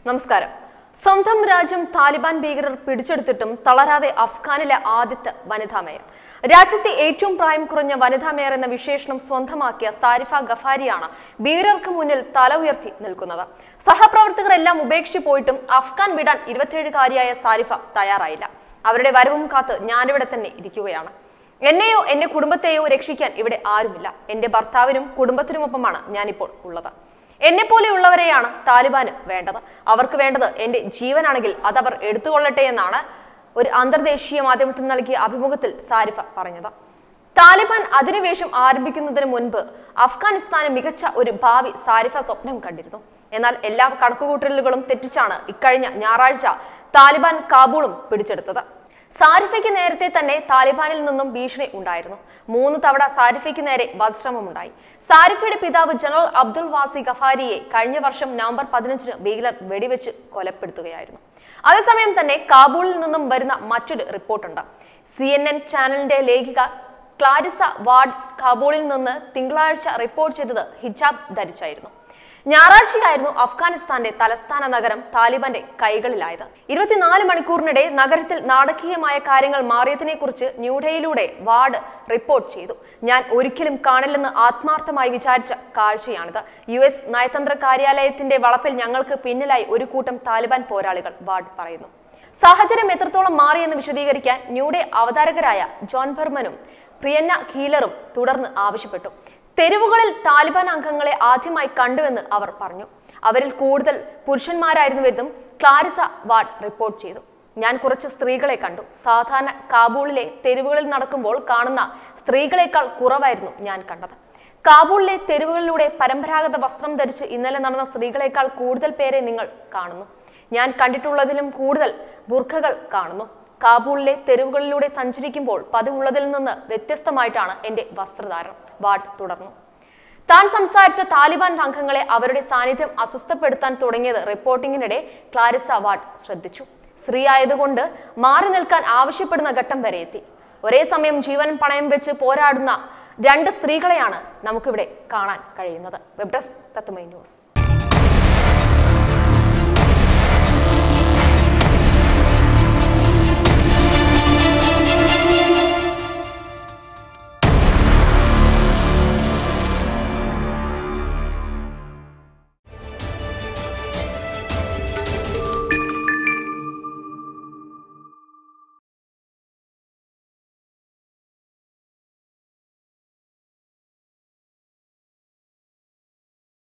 നമസ്കാരം സ്വന്തം രാജ്യം താലിബാൻ ഭീകരർ പിടിച്ചെടുത്തിട്ടും തളരാതെ അഫ്ഗാനിലെ ആദ്യത്തെ വനിതാ മേയർ രാജ്യത്തെ ഏറ്റവും പ്രായം കുറഞ്ഞ വനിതാ മേയർ എന്ന വിശേഷണം സ്വന്തമാക്കിയ സാരിഫ ഗഫാരിയാണ് ഭീകരർക്ക് മുന്നിൽ തല ഉയർത്തി നിൽക്കുന്നത് സഹപ്രവർത്തകരെല്ലാം ഉപേക്ഷിച്ചു പോയിട്ടും അഫ്ഗാൻ വിടാൻ ഇരുപത്തിയേഴുകാരിയായ സാരിഫ തയ്യാറായില്ല അവരുടെ വരവും കാത്ത് ഞാനിവിടെ തന്നെ ഇരിക്കുകയാണ് എന്നെയോ എന്റെ കുടുംബത്തെയോ രക്ഷിക്കാൻ ഇവിടെ ആരുമില്ല എന്റെ ഭർത്താവിനും കുടുംബത്തിനുമൊപ്പമാണ് ഞാനിപ്പോൾ ഉള്ളത് എന്നെ പോലെയുള്ളവരെയാണ് താലിബാന് വേണ്ടത് അവർക്ക് വേണ്ടത് എന്റെ ജീവനാണെങ്കിൽ അതവർ എടുത്തുകൊള്ളട്ടെ എന്നാണ് ഒരു അന്തർദേശീയ മാധ്യമത്തിന് നൽകിയ അഭിമുഖത്തിൽ സാരിഫ പറഞ്ഞത് താലിബാൻ അധിനിവേശം ആരംഭിക്കുന്നതിന് മുൻപ് അഫ്ഗാനിസ്ഥാന് മികച്ച ഒരു ഭാവി സാരിഫ സ്വപ്നം കണ്ടിരുന്നു എന്നാൽ എല്ലാ കണക്കുകൂട്ടലുകളും തെറ്റിച്ചാണ് ഇക്കഴിഞ്ഞ ഞായറാഴ്ച താലിബാൻ കാബൂളും പിടിച്ചെടുത്തത് സാരിഫയ്ക്ക് നേരത്തെ തന്നെ താലിബാനിൽ നിന്നും ഭീഷണി ഉണ്ടായിരുന്നു മൂന്ന് തവണ സാരിഫയ്ക്ക് നേരെ വധശ്രമമുണ്ടായി സാരിഫയുടെ പിതാവ് ജനറൽ അബ്ദുൽ വാസി ഗഫാരിയെ കഴിഞ്ഞ വർഷം നവംബർ പതിനഞ്ചിന് ഭീകരർ വെടിവെച്ച് കൊലപ്പെടുത്തുകയായിരുന്നു അതേസമയം തന്നെ കാബൂളിൽ നിന്നും വരുന്ന മറ്റൊരു റിപ്പോർട്ടുണ്ട് സി എൻ എൻ ചാനലിന്റെ ലേഖിക ക്ലാരിസ വാർഡ് കാബൂളിൽ നിന്ന് തിങ്കളാഴ്ച റിപ്പോർട്ട് ചെയ്തത് ഹിജാബ് ധരിച്ചായിരുന്നു ഞായറാഴ്ചയായിരുന്നു അഫ്ഗാനിസ്ഥാന്റെ തലസ്ഥാന നഗരം താലിബാന്റെ കൈകളിലായത് ഇരുപത്തിനാല് മണിക്കൂറിനിടെ നഗരത്തിൽ നാടകീയമായ കാര്യങ്ങൾ മാറിയതിനെ കുറിച്ച് ന്യൂഡൽഹിയിലൂടെ വാർഡ് റിപ്പോർട്ട് ചെയ്തു ഞാൻ ഒരിക്കലും കാണില്ലെന്ന് ആത്മാർത്ഥമായി വിചാരിച്ച കാഴ്ചയാണിത് യു എസ് നയതന്ത്ര കാര്യാലയത്തിന്റെ വളപ്പിൽ ഞങ്ങൾക്ക് പിന്നിലായി ഒരു കൂട്ടം താലിബാൻ പോരാളികൾ വാർഡ് പറയുന്നു സാഹചര്യം എത്രത്തോളം മാറിയെന്ന് വിശദീകരിക്കാൻ ന്യൂഡേ അവതാരകരായ ജോൺ ബർമനും പ്രിയന്ന ഹീലറും തുടർന്ന് ആവശ്യപ്പെട്ടു തെരുവുകളിൽ താലിബാൻ അംഗങ്ങളെ ആദ്യമായി കണ്ടുവെന്ന് അവർ പറഞ്ഞു അവരിൽ കൂടുതൽ പുരുഷന്മാരായിരുന്നുവെന്നും ക്ലാരിസ വാർഡ് റിപ്പോർട്ട് ചെയ്തു ഞാൻ കുറച്ച് സ്ത്രീകളെ കണ്ടു സാധാരണ കാബൂളിലെ തെരുവുകളിൽ നടക്കുമ്പോൾ കാണുന്ന സ്ത്രീകളെക്കാൾ കുറവായിരുന്നു ഞാൻ കണ്ടത് കാബൂളിലെ തെരുവുകളിലൂടെ പരമ്പരാഗത വസ്ത്രം ധരിച്ച് ഇന്നലെ നടന്ന സ്ത്രീകളെക്കാൾ കൂടുതൽ പേരെ നിങ്ങൾ കാണുന്നു ഞാൻ കണ്ടിട്ടുള്ളതിലും കൂടുതൽ ബുർഖകൾ കാണുന്നു കാബൂളിലെ തെരുവുകളിലൂടെ സഞ്ചരിക്കുമ്പോൾ പതിവുള്ളതിൽ നിന്ന് വ്യത്യസ്തമായിട്ടാണ് എന്റെ വസ്ത്രധാരണം വാർഡ് തുടർന്നു താൻ സംസാരിച്ച താലിബാൻ അംഗങ്ങളെ അവരുടെ സാന്നിധ്യം അസ്വസ്ഥപ്പെടുത്താൻ തുടങ്ങിയത് റിപ്പോർട്ടിങ്ങിനിടെ ക്ലാരിസ വാർഡ് ശ്രദ്ധിച്ചു സ്ത്രീ ആയതുകൊണ്ട് മാറി നിൽക്കാൻ ആവശ്യപ്പെടുന്ന ഘട്ടം വരെ എത്തി ഒരേ സമയം ജീവൻ പണയം വെച്ച് പോരാടുന്ന രണ്ട് സ്ത്രീകളെയാണ് നമുക്കിവിടെ കാണാൻ കഴിയുന്നത് വെബ് ഡെസ്ക് തത്തുമൈ ന്യൂസ്